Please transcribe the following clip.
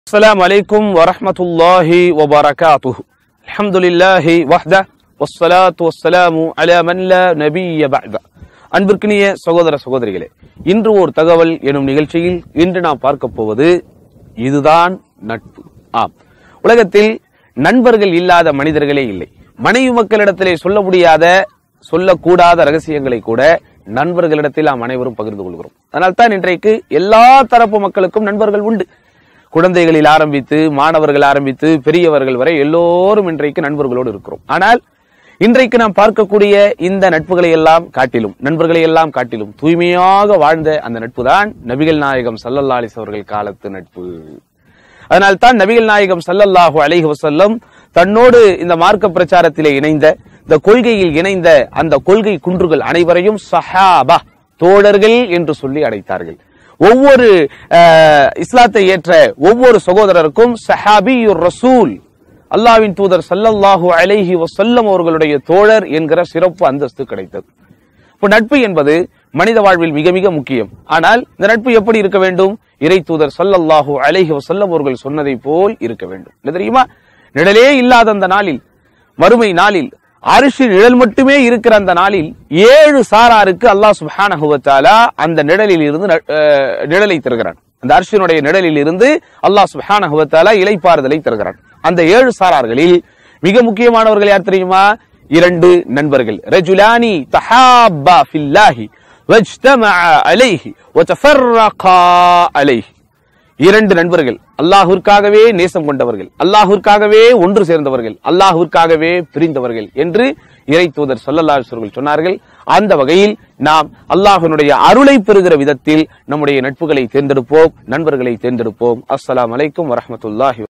السلام عليكم ورحمة الله وبركاته الحمد لله وحده والصلاة والسلام على من لا نبي بعد அன்பிற்கினிய சகோதர சகோதரிகளே இன்று ஒரு தகவல் எனும் நிகழ்ச்சியில் இன்று நாம் பார்க்க போவது இதுதான் நட்பு ஆம் உலகத்தில் நண்பர்கள் இல்லாத மனிதர்களே இல்லை மனைவி மக்களிடத்திலே சொல்ல முடியாத சொல்லக்கூடாத ரகசியங்களை கூட நண்பர்களிடத்தில் நாம் அனைவரும் பகிர்ந்து கொள்கிறோம் அதனால்தான் இன்றைக்கு எல்லா தரப்பு மக்களுக்கும் நண்பர்கள் உண்டு குழந்தைகளில் ஆரம்பித்து மாணவர்கள் ஆரம்பித்து பெரியவர்கள் வரை எல்லோரும் இன்றைக்கு நண்பர்களோடு இருக்கிறோம் ஆனால் இன்றைக்கு நாம் பார்க்கக்கூடிய இந்த நட்புகளை எல்லாம் காட்டிலும் நண்பர்களை எல்லாம் காட்டிலும் தூய்மையாக வாழ்ந்த அந்த நட்பு தான் நபிகள் நாயகம் சல்லல்லா அலிஸ் அவர்கள் காலத்து நட்பு அதனால் தான் நபிகள் நாயகம் சல்லல்லாஹு அலைஹி வஸல்லம் தன்னோடு இந்த மார்க்க பிரச்சாரத்திலே இணைந்த இந்த கொள்கையில் இணைந்த அந்த கொள்கை குன்றுகள் அனைவரையும் சஹாபா தோழர்கள் என்று சொல்லி அழைத்தார்கள் ஒவ்வொரு அஹ், இஸ்லாத்தை ஏற்ற ஒவ்வொரு சகோதரருக்கும் சஹாபியுர் ரசூல் அல்லாவின் தூதர் ஸல்லல்லாஹு அலைஹி வஸல்லம் அவர்களுடைய தோழர் என்கிற சிறப்பு அந்தஸ்து கிடைத்தது இப்போ நட்பு என்பது மனித வாழ்வில் மிக மிக முக்கியம் ஆனால் இந்த நட்பு எப்படி இருக்க வேண்டும் இறை தூதர் ஸல்லல்லாஹு அலைஹி வஸல்லம் அவர்கள் சொன்னதை போல் இருக்க வேண்டும் என்ன தெரியுமா நிழலே இல்லாத அந்த நாளில் மறுமை நாளில் அரிசி நிழல் மட்டுமே இருக்கிற அந்த நாளில் ஏழு சாராருக்கு அல்லாஹ் சுப்ஹானஹு வ தஆலா அந்த நிழலில் இருந்து ந- அஹ், நிழலை தருகிறான் அந்த அரிசியினுடைய நிழலில் இருந்து அல்லாஹ் சுப்ஹானஹு வ தஆலா இலைப்பாறுதலை தருகிறான் அந்த ஏழு சாரார்களில் மிக முக்கியமானவர்கள் யார் தெரியுமா இரண்டு நண்பர்கள் ரஜுலானி தஹாப்பா ஃபில்லாஹி வஜ்தமஅ அலைஹி வதஃபர்ரகா அலைஹி இரண்டு நண்பர்கள் அல்லாஹ்விற்காகவே நேசம் கொண்டவர்கள் அல்லாஹ்விற்காகவே ஒன்று சேர்ந்தவர்கள் அல்லாஹ்விற்காகவே பிரிந்தவர்கள் என்று இறை தூதர் ஸல்லல்லாஹு அலைஹி வஸல்லம் சொன்னார்கள் அந்த வகையில் நாம் அல்லாஹ்வினுடைய அருளை பெறுகிற விதத்தில் நம்முடைய நட்புகளை தேர்ந்தெடுப்போம் நண்பர்களை தேர்ந்தெடுப்போம் அஸ்ஸலாமு அலைக்கும் வரஹ்மத்துல்லாஹி